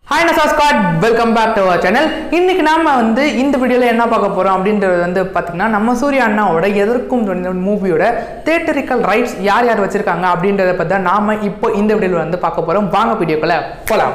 hi நசாஸ்காட் welcome back to our channel இன்னைக்கு நாம வந்து இந்த வீடியோவில் என்ன பார்க்க போகிறோம் அப்படின்றது வந்து பார்த்தீங்கன்னா நம்ம சூர்யா அண்ணாவோட எதற்கும் துணிந்த மூவியோட தேட்டரிக்கல் ரைட்ஸ் யார் யார் வச்சிருக்காங்க அப்படின்றத பற்றி தான் நாம இப்போ இந்த வீடியோவில் வந்து பார்க்க போகிறோம் வாங்க வீடியோக்குள்ள போகலாம்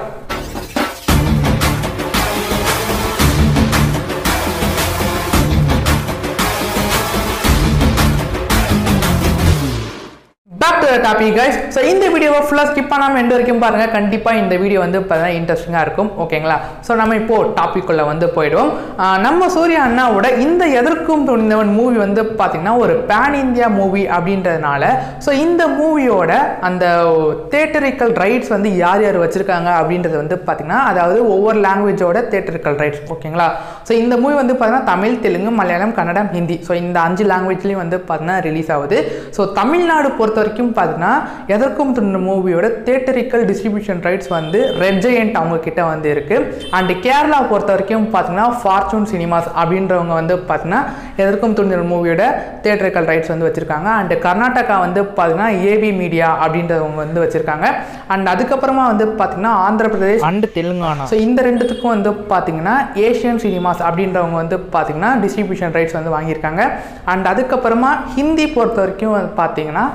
back to topic guys so இந்த வீடியோவை ஃபுல்லாக ஸ்கிப் பண்ணாமல் எண்டு வரைக்கும் பாருங்கள் கண்டிப்பாக இந்த வீடியோ வந்து பார்த்தீங்கன்னா இன்ட்ரெஸ்டிங்காக இருக்கும் ஓகேங்களா ஸோ நம்ம இப்போ டாபிக் உள்ள வந்து போயிடுவோம் ஆஹ் நம்ம சூர்யா அண்ணாவோட இந்த எதற்கும் துணிந்தவன் மூவி வந்து பார்த்தீங்கன்னா ஒரு பேன் இந்தியா மூவி அப்படின்றதுனால ஸோ இந்த மூவியோட அந்த தேட்டரிக்கல் ரைட்ஸ் வந்து யார் யார் வச்சுருக்காங்க அப்படின்றது வந்து பார்த்தீங்கன்னா அதாவது ஒவ்வொரு லாங்குவேஜோட தேட்டரிக்கல் ரைட்ஸ் ஓகேங்களா ஸோ இந்த மூவி வந்து பார்த்தீங்கன்னா தமிழ் தெலுங்கு மலையாளம் கன்னடம் ஹிந்தி ஸோ இந்த அஞ்சு லாங்குவேஜ்லேயும் வந்து பார்த்தீங்கன்னா ரிலீஸ் ஆகுது ஸோ தமிழ்நாடு பொறுத்த வரைக்கும் பார்த்தீங்கன்னா எதற்கும் துண்டு மூவியோட தேட்டரிக்கல் டிஸ்ட்ரிபியூஷன் ரைட்ஸ் வந்து ரெட் ஜெயண்ட் அவங்க கிட்ட வந்து இருக்கு அண்ட் கேரளா பொறுத்த வரைக்கும் பார்த்தீங்கன்னா ஃபார்ச்சூன் சினிமாஸ் அப்படின்றவங்க வந்து பார்த்தீங்கன்னா எதற்கும் துண்டு மூவியோட தேட்டரிக்கல் ரைட்ஸ் வந்து வச்சிருக்காங்க அண்ட் கர்நாடகா வந்து பார்த்தீங்கன்னா ஏவி மீடியா அப்படின்றவங்க வந்து வச்சிருக்காங்க அண்ட் அதுக்கப்புறமா வந்து பார்த்தீங்கன்னா ஆந்திர பிரதேஷ் அண்ட் தெலுங்கானா ஸோ இந்த ரெண்டுத்துக்கும் வந்து பார்த்தீங்கன்னா ஏஷியன் சினிமாஸ் அப்படின்றவங்க வந்து பார்த்தீங்கன்னா டிஸ்ட்ரிபியூஷன் ரைட்ஸ் வந்து வாங்கியிருக்காங்க அண்ட் அதுக்கப்புறமா ஹிந்தி பொறுத்த வரைக்கும் வந்து பார்த்தீங்கன்னா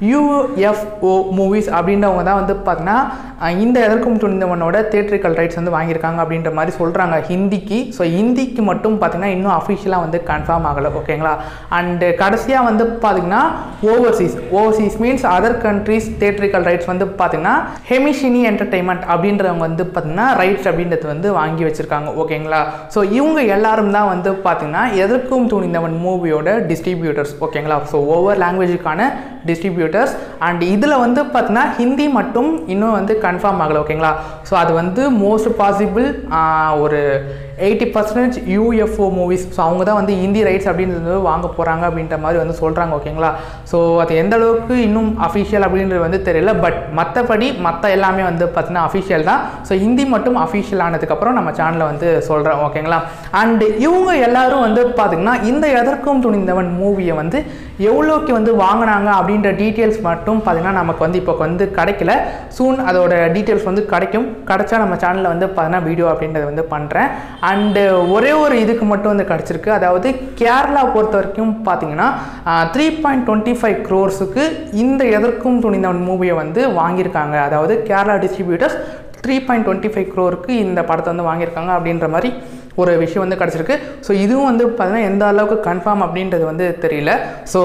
யூஎஃப்ஓ மூவிஸ் அப்படின்றவங்க தான் வந்து பார்த்தீங்கன்னா அஹ், இந்த எதற்கும் துணிந்தவனோட தேட்டரிக்கல் ரைட்ஸ் வந்து வாங்கியிருக்காங்க அப்படின்ற மாதிரி சொல்கிறாங்க ஹிந்திக்கு ஸோ ஹிந்திக்கு மட்டும் பார்த்தீங்கன்னா இன்னும் அஃபிஷியலாக வந்து கன்ஃபார்ம் ஆகலை ஓகேங்களா அண்டு கடைசியாக வந்து பார்த்தீங்கன்னா overseas overseas means other countries theatrical rights வந்து பார்த்தீங்கன்னா ஹெமிஷினி என்டர்டைன்மெண்ட் அப்படின்றவங்க வந்து பார்த்தீங்கன்னா ரைட்ஸ் அப்படின்றது வந்து வாங்கி வச்சுருக்காங்க ஓகேங்களா ஸோ இவங்க எல்லாரும் தான் வந்து பார்த்தீங்கன்னா எதற்கும் துணிந்தவன் மூவியோட டிஸ்ட்ரிபியூட்டர்ஸ் ஓகேங்களா ஸோ ஒவ்வொரு லாங்குவேஜுக்கான டிஸ்ட்ரிபியூட்டர்ஸ் அண்ட் இதில் வந்து பார்த்தீங்கன்னா ஹிந்தி மட்டும் இன்னும் வந்து கன்ஃபார்ம் ஆகலை ஓகேங்களா ஸோ அது வந்து மோஸ்ட் பாசிபிள் ஒரு eighty percentage UFO movies so அவங்க தான் வந்து ஹிந்தி ரைட்ஸ் அப்படின்றது வாங்க போகிறாங்க அப்படின்ற மாதிரி வந்து சொல்கிறாங்க ஓகேங்களா ஸோ அது எந்த அளவுக்கு இன்னும் அஃபிஷியல் அப்படின்றது வந்து தெரியல பட் மற்றபடி மற்ற எல்லாமே வந்து பார்த்தீங்கன்னா அஃபிஷியல் தான் ஸோ ஹிந்தி மட்டும் அஃபிஷியல் ஆனதுக்கப்புறம் நம்ம சேனலில் வந்து சொல்கிறோம் ஓகேங்களா அண்டு இவங்க எல்லாரும் வந்து பார்த்திங்கன்னா இந்த எதற்கும் துணிந்தவன் மூவியை வந்து எவ்வளோக்கு வந்து வாங்கினாங்க அப்படின்ற டீட்டெயில்ஸ் மட்டும் பார்த்திங்கன்னா நமக்கு வந்து இப்போ வந்து கிடைக்கல சூன் அதோட டீட்டெயில்ஸ் வந்து கிடைக்கும் கிடைச்சா நம்ம சேனலில் வந்து பார்த்தீங்கன்னா வீடியோ அப்படின்றத வந்து பண்ணுறேன் அண்டு ஒரே ஒரு இதுக்கு மட்டும் வந்து கிடச்சிருக்கு அதாவது கேரளா பொறுத்த வரைக்கும் பார்த்தீங்கன்னா த்ரீ பாயிண்ட் டுவெண்ட்டி ஃபைவ் க்ரோர்ஸுக்கு இந்த எதற்கும் துணிந்தவன் மூவியை வந்து வாங்கியிருக்காங்க அதாவது Kerala distributors three point twenty five க்ரோருக்கு இந்த படத்தை வந்து வாங்கியிருக்காங்க அப்படின்ற மாதிரி ஒரு விஷயம் வந்து கிடச்சிருக்கு ஸோ இதுவும் வந்து பார்த்தீங்கன்னா எந்த அளவுக்கு கன்ஃபார்ம் அப்படின்றது வந்து தெரியல ஸோ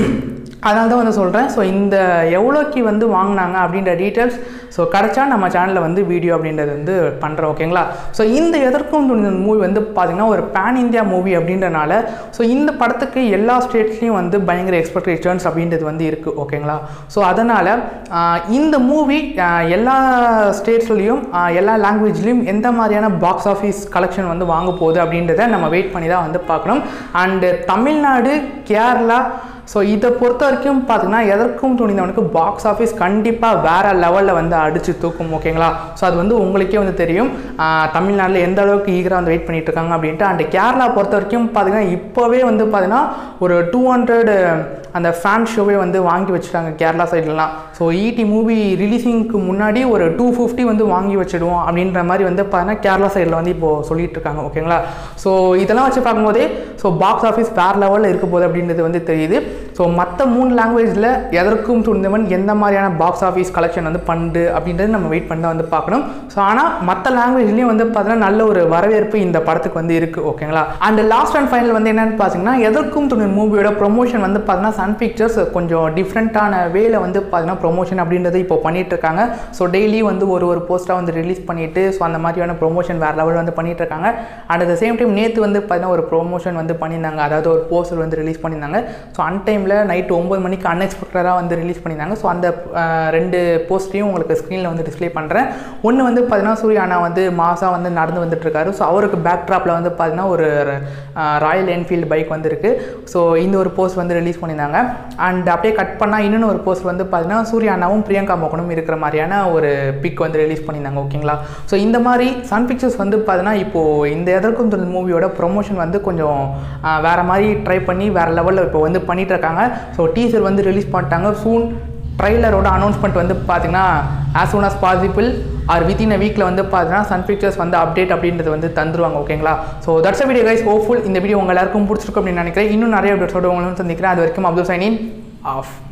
அதனால தான் வந்து சொல்கிறேன் ஸோ இந்த எவ்வளோக்கு வந்து வாங்கினாங்க அப்படின்ற டீட்டெயில்ஸ் ஸோ கிடச்சா நம்ம சேனலில் வந்து வீடியோ அப்படின்றது வந்து பண்ணுறோம் ஓகேங்களா ஸோ இந்த எதற்கும் மூவி வந்து பார்த்திங்கன்னா ஒரு பேன் இந்தியா மூவி அப்படின்றனால ஸோ இந்த படத்துக்கு எல்லா ஸ்டேட்ஸ்லேயும் வந்து பயங்கர எக்ஸ்பெக்டேஷன்ஸ் அப்படின்றது வந்து இருக்குது ஓகேங்களா ஸோ அதனால் இந்த மூவி எல்லா ஸ்டேட்ஸ்லேயும் எல்லா லாங்குவேஜ்லேயும் எந்த மாதிரியான பாக்ஸ் ஆஃபீஸ் கலெக்ஷன் வந்து வாங்க போகுது அப்படின்றத நம்ம வெயிட் பண்ணி தான் வந்து பார்க்கணும் அண்டு தமிழ்நாடு கேரளா ஸோ இதை பொறுத்த வரைக்கும் பார்த்தீங்கன்னா எதற்கும் துணிந்தவனுக்கு பாக்ஸ் ஆஃபீஸ் கண்டிப்பாக வேறு லெவலில் வந்து அடித்து தூக்கும் ஓகேங்களா ஸோ அது வந்து உங்களுக்கே வந்து தெரியும் ஆஹ் தமிழ்நாட்டில் எந்த அளவுக்கு ஈகராக வந்து வெயிட் பண்ணிட்டு இருக்காங்க அப்படின்ட்டு அண்ட் கேரளா பொறுத்த வரைக்கும் பார்த்தீங்கன்னா இப்போவே வந்து பார்த்தீங்கன்னா ஒரு டூ ஹண்ட்ரட் அந்த ஃபேன் ஷோவே வந்து வாங்கி வச்சுட்டாங்க கேரளா சைட்லலாம் ஸோ ஈடி மூவி ரிலீஸிங்க்கு முன்னாடி ஒரு டூ ஃபிஃப்டி வந்து வாங்கி வச்சிடுவோம் அப்படின்ற மாதிரி வந்து பார்த்தீங்கன்னா கேரளா சைடில் வந்து இப்போது சொல்லிட்டு இருக்காங்க ஓகேங்களா ஸோ இதெல்லாம் வச்சு பார்க்கும்போதே ஸோ பாக்ஸ் ஆஃபீஸ் வேறு லெவலில் இருக்க போகுது அப்படின்றது வந்து தெரியுது ஸோ மற்ற மூணு லாங்குவேஜில் எதற்கும் துணிந்தவன் எந்த மாதிரியான பாக்ஸ் ஆஃபீஸ் கலெக்ஷன் வந்து பண்ணுது அப்படின்றது நம்ம வெயிட் பண்ணி தான் வந்து பார்க்கணும் ஸோ ஆனால் மற்ற லாங்குவேஜ்லேயும் வந்து பார்த்தீங்கன்னா நல்ல ஒரு வரவேற்பு இந்த படத்துக்கு வந்து இருக்குது ஓகேங்களா அண்ட் லாஸ்ட் அண்ட் ஃபைனல் வந்து என்னென்னு பார்த்தீங்கன்னா எதற்கும் துணி மூவியோட ப்ரொமோஷன் வந்து பார்த்தீங்கன்னா சன் பிக்சர்ஸ் கொஞ்சம் டிஃப்ரெண்ட்டான வேல வந்து பார்த்தீங்கன்னா ப்ரொமோஷன் அப்படின்றது இப்போ பண்ணிட்டு இருக்காங்க ஸோ டெய்லி வந்து ஒரு ஒரு போஸ்ட்டாக வந்து ரிலீஸ் பண்ணிட்டு ஸோ அந்த மாதிரியான ப்ரொமோஷன் வேறு லெவல் வந்து பண்ணிட்டு இருக்காங்க அண்ட் அட் சேம் டைம் நேற்று வந்து பார்த்தீங்கன்னா ஒரு ப்ரொமோஷன் வந்து பண்ணியிருந்தாங்க அதாவது ஒரு போஸ்டர் வந்து ரிலீஸ் பண்ணியிருந்தாங்க ஸோ அன் டைமில் நைட்டு ஒம்பது மணிக்கு அன்எக்ஸ்பெக்டடாக வந்து ரிலீஸ் பண்ணியிருந்தாங்க ஸோ அந்த அஹ், ரெண்டு போஸ்ட்டையும் உங்களுக்கு ஸ்க்ரீனில் வந்து டிஸ்ப்ளே பண்ணுறேன் ஒன்று வந்து பார்த்தீங்கன்னா சூர்யா அண்ணா வந்து மாசாக வந்து நடந்து வந்துட்டு இருக்காரு ஸோ அவருக்கு பேக் ட்ராப்பில் வந்து பார்த்தீங்கன்னா ஒரு ராயல் என்ஃபீல்டு பைக் வந்து இருக்கு ஸோ இந்த ஒரு போஸ்ட் வந்து ரிலீஸ் பண்ணியிருந்தாங்க அண்ட் அப்படியே கட் பண்ணால் இன்னொன்று ஒரு போஸ்ட் வந்து பார்த்தீங்கன்னா சூர்யா அண்ணாவும் பிரியங்கா மோகனும் இருக்கிற மாதிரியான ஒரு பிக் வந்து ரிலீஸ் பண்ணியிருந்தாங்க ஓகேங்களா ஸோ இந்த மாதிரி சன் பிக்சர்ஸ் வந்து பார்த்தீங்கன்னா இப்போது இந்த எதற்கும் மூவியோட ப்ரொமோஷன் வந்து கொஞ்சம் ஆஹ், வேற மாதிரி ட்ரை பண்ணி வேற லெவலில் இப்போ வந்து பண்ணிட்டு இருக்காங்க ஸோ டீசர் வந்து ரிலீஸ் பண்ணிட்டாங்க சூன் ட்ரைலரோட அனௌன்ஸ்மெண்ட் வந்து பார்த்தீங்கன்னா as soon as possible or within a வீக்கில் வந்து பார்த்தீங்கன்னா சன் பிக்சர்ஸ் வந்து அப்டேட் அப்படின்றது வந்து தந்துருவாங்க ஓகேங்களா so that's video guys hopeful இந்த வீடியோ உங்க எல்லாருக்கும் பிடிச்சிருக்கும் அப்படின்னு நினைக்கிறேன் இன்னும் நிறைய அப்டேட்ஸோட உங்களும் சந்திக்கிறேன் அது வரைக்கும் அப்துல் சைனின் ஆஃப்